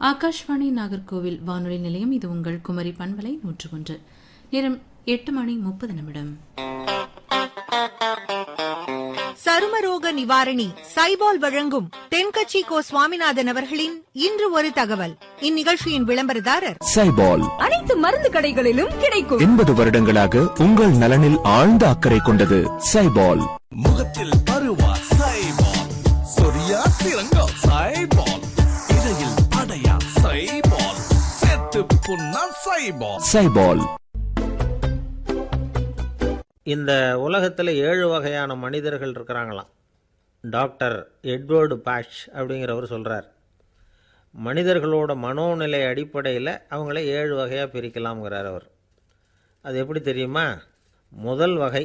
ஆகாஷ்வாணி நாகர்கோவில் வானொலி நிலையம் இது உங்கள் குமரி பண்பலை நூற்று ஒன்று நேரம் எட்டு மணி முப்பது நிமிடம் சருமரோக நிவாரணி சைபால் வழங்கும் தென்கட்சி கோ சுவாமிநாதன் அவர்களின் இன்று ஒரு தகவல் இந்நிகழ்ச்சியின் விளம்பரதாரர் சைபால் அனைத்து மருந்து கடைகளிலும் கிடைக்கும் எண்பது வருடங்களாக உங்கள் நலனில் ஆழ்ந்த அக்கறை கொண்டது சைபால் முகத்தில் பருவா சைபால் சொரியா சிறங்கா சைபால் இடையில் அடையா சைபால் செத்து புண்ணா சைபால் சைபால் இந்த உலகத்தில் ஏழு வகையான மனிதர்கள் இருக்கிறாங்களாம் டாக்டர் எட்வர்டு பாஷ் அப்படிங்கிறவர் சொல்கிறார் மனிதர்களோட மனோநிலை அடிப்படையில் அவங்கள ஏழு வகையாக பிரிக்கலாம்ங்கிறார் அவர் அது எப்படி தெரியுமா முதல் வகை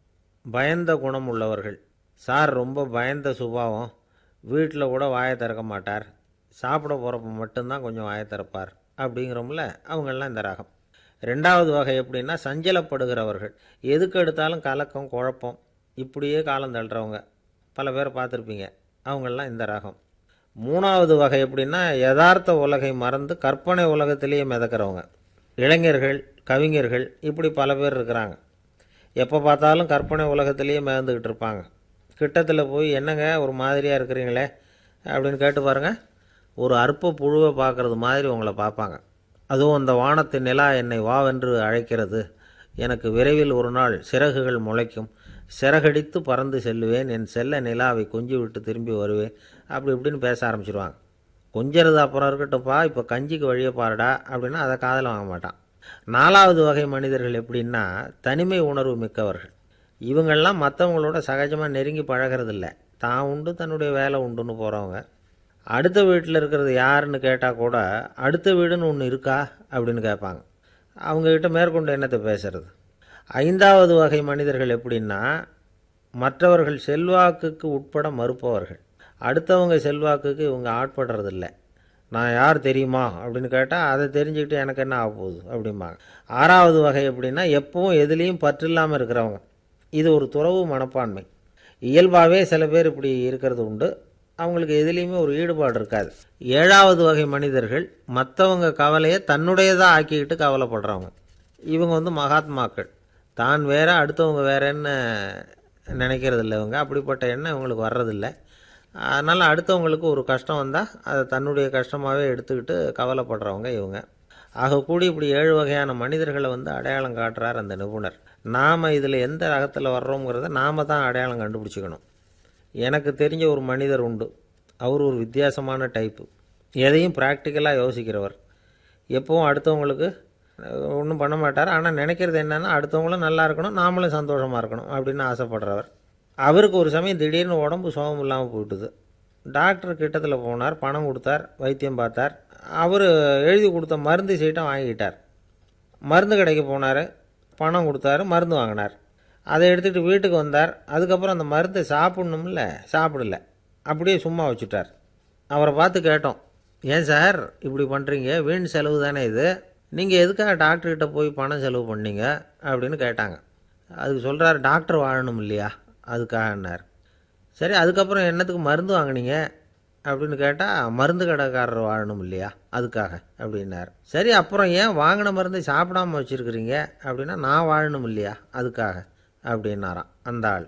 பயந்த குணம் உள்ளவர்கள் சார் ரொம்ப பயந்த சுபாவம் வீட்டில் கூட வாயை திறக்க மாட்டார் சாப்பிட போகிறப்ப மட்டும்தான் கொஞ்சம் வாயை திறப்பார் அப்படிங்கிறோம்ல அவங்கெல்லாம் இந்த ரகம் ரெண்டாவது வகை எப்படின்னா சஞ்சலப்படுகிறவர்கள் எதுக்கு எடுத்தாலும் கலக்கம் குழப்பம் இப்படியே காலம் தள்ளுறவங்க பல பேர் பார்த்துருப்பீங்க அவங்கெல்லாம் இந்த ரகம் மூணாவது வகை எப்படின்னா யதார்த்த உலகை மறந்து கற்பனை உலகத்திலேயே மிதக்கிறவங்க இளைஞர்கள் கவிஞர்கள் இப்படி பல பேர் இருக்கிறாங்க எப்போ பார்த்தாலும் கற்பனை உலகத்திலேயே மிதந்துக்கிட்டு இருப்பாங்க கிட்டத்தில் போய் என்னங்க ஒரு மாதிரியாக இருக்கிறீங்களே அப்படின்னு கேட்டு பாருங்கள் ஒரு அற்ப புழுவை பார்க்குறது மாதிரி உங்களை பார்ப்பாங்க அதுவும் அந்த வானத்து நிலா என்னை வாவென்று அழைக்கிறது எனக்கு விரைவில் ஒரு நாள் சிறகுகள் முளைக்கும் சிறகடித்து பறந்து செல்லுவேன் என் செல்ல நிலாவை கொஞ்சி விட்டு திரும்பி வருவேன் அப்படி இப்படின்னு பேச ஆரம்பிச்சிருவாங்க கொஞ்சிறது அப்புறம் இருக்கட்டும்ப்பா இப்போ கஞ்சிக்கு வழியை பாருடா அப்படின்னா அதை காதில் வாங்க மாட்டான் நாலாவது வகை மனிதர்கள் எப்படின்னா தனிமை உணர்வு மிக்கவர்கள் இவங்கெல்லாம் மற்றவங்களோட சகஜமாக நெருங்கி பழகிறதில்ல தான் உண்டு தன்னுடைய வேலை உண்டுன்னு போகிறவங்க அடுத்த வீட்டில் இருக்கிறது யாருன்னு கேட்டால் கூட அடுத்த வீடுன்னு ஒன்று இருக்கா அப்படின்னு கேட்பாங்க அவங்கக்கிட்ட மேற்கொண்டு என்னத்தை பேசுறது ஐந்தாவது வகை மனிதர்கள் எப்படின்னா மற்றவர்கள் செல்வாக்குக்கு உட்பட மறுப்பவர்கள் அடுத்தவங்க செல்வாக்குக்கு இவங்க ஆட்படுறதில்ல நான் யார் தெரியுமா அப்படின்னு கேட்டால் அதை தெரிஞ்சுக்கிட்டு எனக்கு என்ன ஆக போகுது அப்படிம்பாங்க ஆறாவது வகை எப்படின்னா எப்பவும் எதுலேயும் பற்றில்லாமல் இருக்கிறவங்க இது ஒரு துறவு மனப்பான்மை இயல்பாகவே சில பேர் இப்படி இருக்கிறது உண்டு அவங்களுக்கு எதுலேயுமே ஒரு ஈடுபாடு இருக்காது ஏழாவது வகை மனிதர்கள் மற்றவங்க கவலையை தன்னுடையதாக ஆக்கிக்கிட்டு கவலைப்படுறவங்க இவங்க வந்து மகாத்மாக்கள் தான் வேற அடுத்தவங்க வேறன்னு நினைக்கிறது இல்லை இவங்க அப்படிப்பட்ட எண்ணம் இவங்களுக்கு வர்றதில்ல அதனால் அடுத்தவங்களுக்கு ஒரு கஷ்டம் வந்தால் அதை தன்னுடைய கஷ்டமாகவே எடுத்துக்கிட்டு கவலைப்படுறவங்க இவங்க ஆக கூடி இப்படி ஏழு வகையான மனிதர்களை வந்து அடையாளம் காட்டுறார் அந்த நிபுணர் நாம் இதில் எந்த ரகத்தில் வர்றோங்கிறத நாம் தான் அடையாளம் கண்டுபிடிச்சிக்கணும் எனக்கு தெரிஞ்ச ஒரு மனிதர் உண்டு அவர் ஒரு வித்தியாசமான டைப்பு எதையும் ப்ராக்டிக்கலாக யோசிக்கிறவர் எப்பவும் அடுத்தவங்களுக்கு ஒன்றும் பண்ண மாட்டார் ஆனால் நினைக்கிறது என்னென்னா அடுத்தவங்களும் நல்லா இருக்கணும் நாமளும் சந்தோஷமாக இருக்கணும் அப்படின்னு ஆசைப்படுறவர் அவருக்கு ஒரு சமயம் திடீர்னு உடம்பு சோகம் இல்லாமல் போயிட்டுது டாக்டர் கிட்டத்தில் போனார் பணம் கொடுத்தார் வைத்தியம் பார்த்தார் அவர் எழுதி கொடுத்த மருந்து சீட்டை வாங்கிட்டார் மருந்து கடைக்கு போனார் பணம் கொடுத்தாரு மருந்து வாங்கினார் அதை எடுத்துகிட்டு வீட்டுக்கு வந்தார் அதுக்கப்புறம் அந்த மருந்தை சாப்பிட்ணும்ல சாப்பிடல அப்படியே சும்மா வச்சுட்டார் அவரை பார்த்து கேட்டோம் ஏன் சார் இப்படி பண்ணுறீங்க வீண் செலவு தானே இது நீங்கள் எதுக்காக டாக்டர்கிட்ட போய் பணம் செலவு பண்ணீங்க அப்படின்னு கேட்டாங்க அதுக்கு சொல்கிறார் டாக்டர் வாழணும் இல்லையா அதுக்காகன்னார் சரி அதுக்கப்புறம் என்னத்துக்கு மருந்து வாங்கினீங்க அப்படின்னு கேட்டால் மருந்து கடைக்காரர் வாழணும் இல்லையா அதுக்காக அப்படின்னார் சரி அப்புறம் ஏன் வாங்கின மருந்து சாப்பிடாம வச்சுருக்கிறீங்க அப்படின்னா நான் வாழணும் இல்லையா அதுக்காக அப்படின்னாராம் அந்த ஆள்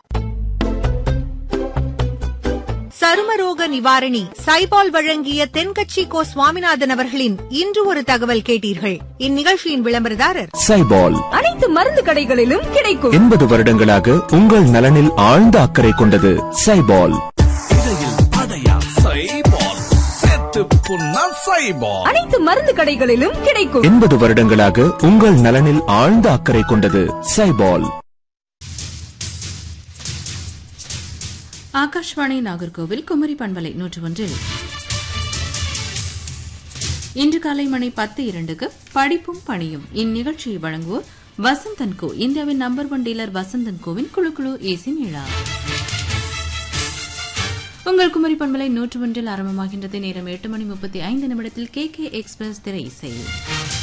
சருமரோக நிவாரணி சைபால் வழங்கிய தென்கட்சி கோ சுவாமிநாதன் அவர்களின் இன்று ஒரு தகவல் கேட்டீர்கள் இந்நிகழ்ச்சியின் விளம்பரதாரர் சைபால் அனைத்து மருந்து கடைகளிலும் கிடைக்கும் எண்பது வருடங்களாக உங்கள் நலனில் ஆழ்ந்த அக்கறை கொண்டது சைபால் இடையில் அடையா சைபால் செத்து புண்ணா சைபால் அனைத்து மருந்து கடைகளிலும் கிடைக்கும் எண்பது வருடங்களாக உங்கள் நலனில் ஆழ்ந்த அக்கறை கொண்டது சைபால் ஆகாஷ்வாணி நாகர்கோவில் குமரி பண்பலை நூற்று ஒன்றில் இன்று காலை மணி பத்து இரண்டுக்கு படிப்பும் பணியும் இந்நிகழ்ச்சியை வழங்குவோர் வசந்தன் கோ இந்தியாவின் நம்பர் ஒன் டீலர் வசந்தன் கோவின் குழு குழு ஏசி மேளா உங்கள் குமரி பண்பலை நூற்று ஒன்றில் ஆரம்பமாகின்றது நேரம் எட்டு மணி முப்பத்தி ஐந்து நிமிடத்தில் கே கே எக்ஸ்பிரஸ் திரை இசை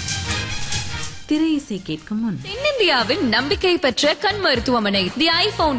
திரை இசை கேட்கும் முன் தென்னிந்தியாவின் நம்பிக்கை பெற்ற கண் மருத்துவமனை தி ஐ